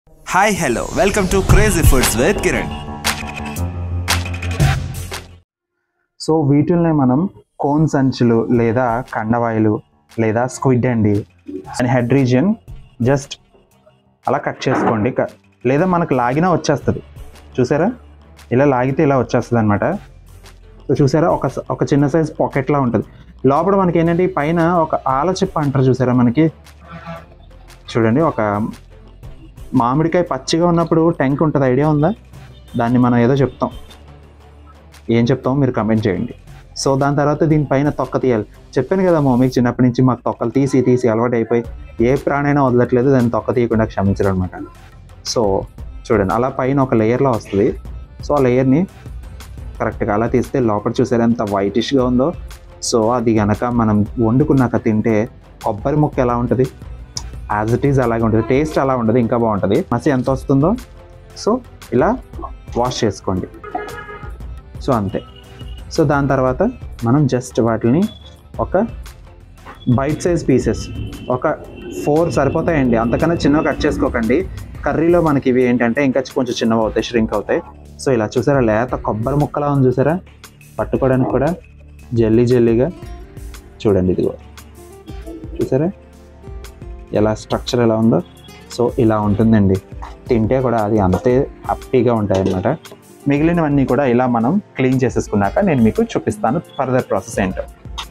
hi hello welcome to crazy foods with Kiran so వీటిల్ని మనం cone సంచులు లేదా కండవాయిలు లేదా స్క్విడ్ అండి అండ్ హెడ్ రీజియన్ జస్ట్ అలా కట్ చేసుకోండి క- లేదా మనకు లాగినా వచ్చేస్తుంది చూసారా ఇలా లాగితే ఇలా వచ్చేస్తుంది అనమాట సో చూసారా ఒక స- ఒక చిన్న సైజ్ పాకెట్లా ఉంటుంది లోపల మనకి ఏంటంటే ఈ పైన ఒక ఆల చిప్ప అంటారు చూసారా మనకి చూడండి ఒక మామిడికాయ పచ్చిగా ఉన్నప్పుడు టెంక్ ఉంటుంది ఐడియా ఉందా దాన్ని మనం ఏదో చెప్తాం ఏం చెప్తామో మీరు కమెంట్ చేయండి సో దాని తర్వాత దీనిపైన తొక్క తీయాలి చెప్పాను కదా మీకు చిన్నప్పటి నుంచి మాకు తొక్కలు తీసి తీసి అలవాటు అయిపోయి ఏ ప్రాణైనా వదలట్లేదు దాన్ని తొక్క తీయకుండా క్షమించరు అనమాట సో చూడండి అలా పైన ఒక లేయర్లో వస్తుంది సో ఆ లేయర్ని కరెక్ట్గా అలా తీస్తే లోపల చూసారు ఎంత వైటిష్గా ఉందో సో అది గనక మనం వండుకున్నాక తింటే కొబ్బరి ముక్క ఎలా ఉంటుంది యాజ్ ఇట్ ఈజ్ అలాగే ఉంటుంది టేస్ట్ అలా ఉంటుంది ఇంకా బాగుంటుంది మసి ఎంత వస్తుందో సో ఇలా వాష్ చేసుకోండి సో అంతే సో దాని తర్వాత మనం జస్ట్ వాటిని ఒక బైట్ సైజ్ పీసెస్ ఒక ఫోర్ సరిపోతాయండి అంతకన్నా చిన్నగా కట్ చేసుకోకండి కర్రీలో మనకి ఇవి ఏంటంటే ఇంకా కొంచెం చిన్నవి అవుతాయి ష్రింక్ అవుతాయి సో ఇలా చూసారా లేత కొబ్బరి ముక్కలా ఉంది చూసారా పట్టుకోవడానికి కూడా జల్లీ జల్లీగా చూడండి ఇదిగో చూసారా ఎలా స్ట్రక్చర్ ఎలా ఉందో సో ఇలా ఉంటుందండి తింటే కూడా అది అంతే హ్యాపీగా ఉంటాయి అన్నమాట మిగిలినవన్నీ కూడా ఇలా మనం క్లీన్ చేసేసుకున్నాక నేను మీకు చూపిస్తాను ఫర్దర్ ప్రాసెస్ ఏంటో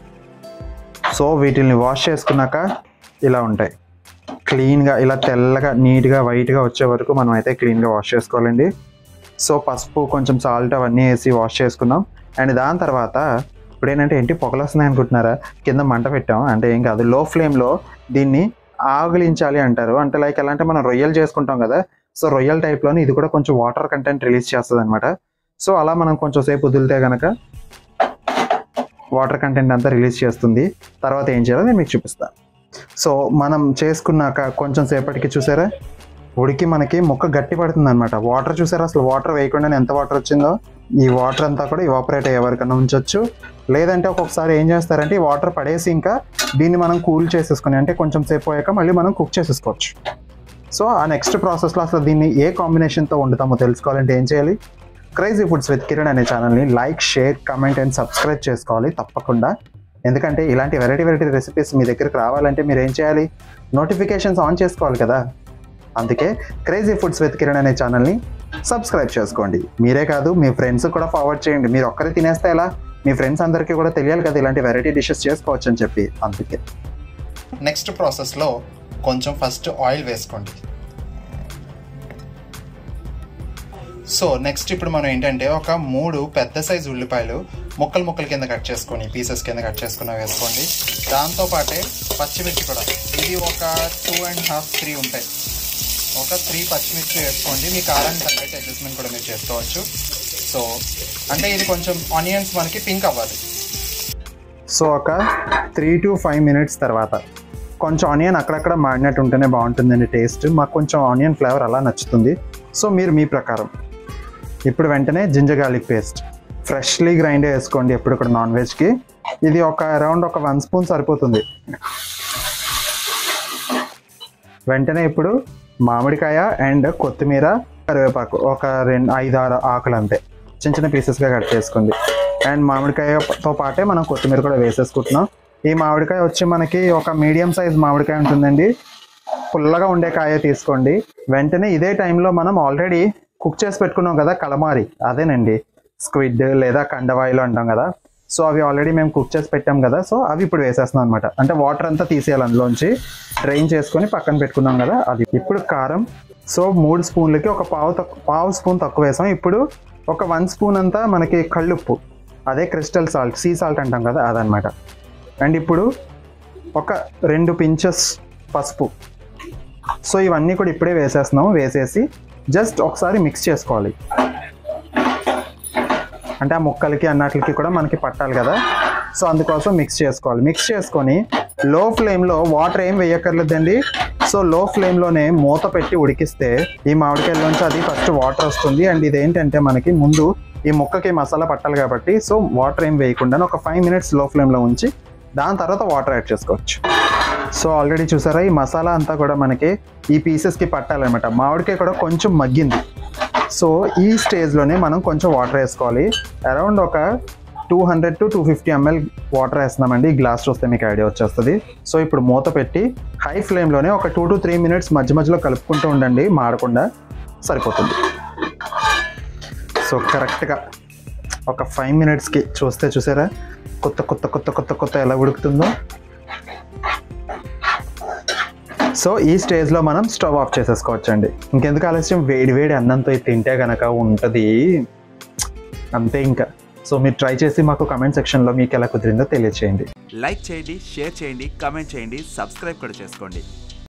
సో వీటిని వాష్ చేసుకున్నాక ఇలా ఉంటాయి క్లీన్గా ఇలా తెల్లగా నీట్గా వైట్గా వచ్చే వరకు మనం అయితే క్లీన్గా వాష్ చేసుకోవాలండి సో పసుపు కొంచెం సాల్ట్ అవన్నీ వేసి వాష్ చేసుకున్నాం అండ్ దాని తర్వాత ఇప్పుడు ఏంటంటే ఏంటి పొగలు వస్తున్నాయి అనుకుంటున్నారా కింద మంట పెట్టాం అంటే ఏం కాదు లో ఫ్లేమ్లో దీన్ని ఆగిలించాలి అంటారు అంటే లైక్ ఎలా అంటే మనం రొయ్యలు చేసుకుంటాం కదా సో రొయ్యల్ టైప్లోని ఇది కూడా కొంచెం వాటర్ కంటెంట్ రిలీజ్ చేస్తుంది అనమాట సో అలా మనం కొంచెం సేపు వదిలితే కనుక వాటర్ కంటెంట్ అంతా రిలీజ్ చేస్తుంది తర్వాత ఏం చేయాలో నేను మీకు చూపిస్తాను సో మనం చేసుకున్నాక కొంచెం సేపటికి చూసారా ఉడికి మనకి ముక్క గట్టి పడుతుంది అనమాట వాటర్ చూసారా అసలు వాటర్ వేయకుండానే ఎంత వాటర్ వచ్చిందో ఈ వాటర్ అంతా కూడా ఇవాపరేట్ అయ్యే వరకన్నా ఉంచొచ్చు లేదంటే ఒక్కొక్కసారి ఏం చేస్తారంటే ఈ వాటర్ పడేసి ఇంకా దీన్ని మనం కూల్ చేసేసుకుని అంటే కొంచెం సేపు అయ్యాక మళ్ళీ మనం కుక్ చేసేసుకోవచ్చు సో ఆ నెక్స్ట్ ప్రాసెస్లో అసలు దీన్ని ఏ కాంబినేషన్తో వండుతామో తెలుసుకోవాలంటే ఏం చేయాలి క్రైజీ ఫుడ్స్ విత్ కిరణ్ అనే ఛానల్ని like share comment and subscribe చేసుకోవాలి తప్పకుండా ఎందుకంటే ఇలాంటి వెరైటీ వెరైటీ రెసిపీస్ మీ దగ్గరికి రావాలంటే మీరు ఏం చేయాలి నోటిఫికేషన్స్ ఆన్ చేసుకోవాలి కదా అందుకే క్రేజీ ఫుడ్స్ విత్ కిరణ్ అనే ఛానల్ని సబ్స్క్రైబ్ చేసుకోండి మీరే కాదు మీ ఫ్రెండ్స్ కూడా ఫార్వర్డ్ చేయండి మీరు ఒక్కరే తినేస్తే ఎలా మీ ఫ్రెండ్స్ అందరికీ కూడా తెలియాలి కదా ఇలాంటి వెరైటీ డిషెస్ చేసుకోవచ్చు అని చెప్పి అందుకే నెక్స్ట్ ప్రాసెస్లో కొంచెం ఫస్ట్ ఆయిల్ వేసుకోండి సో నెక్స్ట్ ఇప్పుడు మనం ఏంటంటే ఒక మూడు పెద్ద సైజు ఉల్లిపాయలు ముక్కలు ముక్కల కింద కట్ చేసుకొని పీసెస్ కింద కట్ చేసుకున్న వేసుకోండి దాంతో పాటే పచ్చిమిర్చి కూడా ఇది ఒక టూ అండ్ హాఫ్ త్రీ ఉంటాయి ఒక త్రీ పచ్చిమిర్చి వేసుకోండి మీ కారానికి తగ్గట్టు అడ్జస్ట్మెంట్ కూడా మీరు చేసుకోవచ్చు సో అంటే ఇది కొంచెం ఆనియన్స్ మనకి పింక్ అవ్వాలి సో ఒక త్రీ టు ఫైవ్ మినిట్స్ తర్వాత కొంచెం ఆనియన్ అక్కడక్కడ మాడినట్టు ఉంటేనే బాగుంటుందండి టేస్ట్ మాకు కొంచెం ఆనియన్ ఫ్లేవర్ అలా నచ్చుతుంది సో మీరు మీ ప్రకారం ఇప్పుడు వెంటనే ginger garlic paste freshly grind వేసుకోండి ఎప్పుడు ఇక్కడ నాన్ వెజ్కి ఇది ఒక అరౌండ్ ఒక వన్ స్పూన్ సరిపోతుంది వెంటనే ఇప్పుడు మామిడికాయ అండ్ కొత్తిమీర కరివేపాకు ఒక రెండు ఐదు ఆరు ఆకులు అంతే చిన్న చిన్న పీసెస్గా కట్ చేసుకోండి అండ్ మామిడికాయతో పాటే మనం కొత్తిమీర కూడా వేసేసుకుంటున్నాం ఈ మామిడికాయ వచ్చి మనకి ఒక మీడియం సైజ్ మామిడికాయ ఉంటుందండి పుల్లగా ఉండే కాయ తీసుకోండి వెంటనే ఇదే టైంలో మనం ఆల్రెడీ కుక్ చేసి పెట్టుకున్నాం కదా కలమారి అదేనండి స్క్విడ్ లేదా కండవాయిలు అంటాం కదా సో అవి ఆల్రెడీ మేము కుక్ చేసి పెట్టాం కదా సో అవి ఇప్పుడు వేసేస్తున్నాం అనమాట అంటే వాటర్ అంతా తీసేయాలి అందులోంచి డ్రైన్ చేసుకొని పక్కన పెట్టుకున్నాం కదా అది ఇప్పుడు కారం సో మూడు స్పూన్లకి ఒక పావు తక్కువ పావు స్పూన్ తక్కువ వేసాం ఇప్పుడు ఒక వన్ స్పూన్ అంతా మనకి కళ్ళుప్పు అదే క్రిస్టల్ సాల్ట్ సీ సాల్ట్ అంటాం కదా అదనమాట అండ్ ఇప్పుడు ఒక రెండు పించెస్ పసుపు సో ఇవన్నీ కూడా ఇప్పుడే వేసేస్తున్నాం వేసేసి జస్ట్ ఒకసారి మిక్స్ చేసుకోవాలి అంటే ఆ ముక్కలకి అన్నట్లకి కూడా మనకి పట్టాలి కదా సో అందుకోసం మిక్స్ చేసుకోవాలి మిక్స్ చేసుకొని లో ఫ్లేమ్లో వాటర్ ఏం వేయక్కర్లేదండి సో లో ఫ్లేమ్లోనే మూత పెట్టి ఉడికిస్తే ఈ మామిడికాయలోంచి అది ఫస్ట్ వాటర్ వస్తుంది అండ్ ఇదేంటంటే మనకి ముందు ఈ ముక్కకి మసాలా పట్టాలి కాబట్టి సో వాటర్ ఏం వేయకుండా ఒక ఫైవ్ మినిట్స్ లో ఫ్లేమ్లో ఉంచి దాని తర్వాత వాటర్ యాడ్ చేసుకోవచ్చు సో ఆల్రెడీ చూసారా ఈ మసాలా అంతా కూడా మనకి ఈ పీసెస్కి పట్టాలన్నమాట మామిడికాయ కూడా కొంచెం మగ్గింది సో ఈ స్టేజ్లోనే మనం కొంచెం వాటర్ వేసుకోవాలి అరౌండ్ ఒక two hundred to two fifty ML water వేస్తున్నామండి ఈ గ్లాస్ చూస్తే మీకు ఐడియా వచ్చేస్తుంది సో ఇప్పుడు మూత పెట్టి హై ఫ్లేమ్లోనే ఒక టూ టు త్రీ మినిట్స్ మధ్య మధ్యలో కలుపుకుంటూ ఉండండి మాడకుండా సరిపోతుంది సో కరెక్ట్గా ఒక ఫైవ్ మినిట్స్కి చూస్తే చూసారా కొత్త కొత్త కొత్త కొత్త కొత్త ఎలా ఉడుకుతుందో సో ఈ స్టేజ్లో మనం స్టవ్ ఆఫ్ చేసేసుకోవచ్చండి ఇంకెందుకు ఆలస్యం వేడి వేడి అన్నంతో ఇది తింటే కనుక ఉంటుంది అంతే ఇంకా సో మీరు ట్రై చేసి మాకు కమెంట్ సెక్షన్లో మీకు ఎలా కుదిరిందో తెలియచేయండి లైక్ చేయండి షేర్ చేయండి కామెంట్ చేయండి సబ్స్క్రైబ్ కూడా చేసుకోండి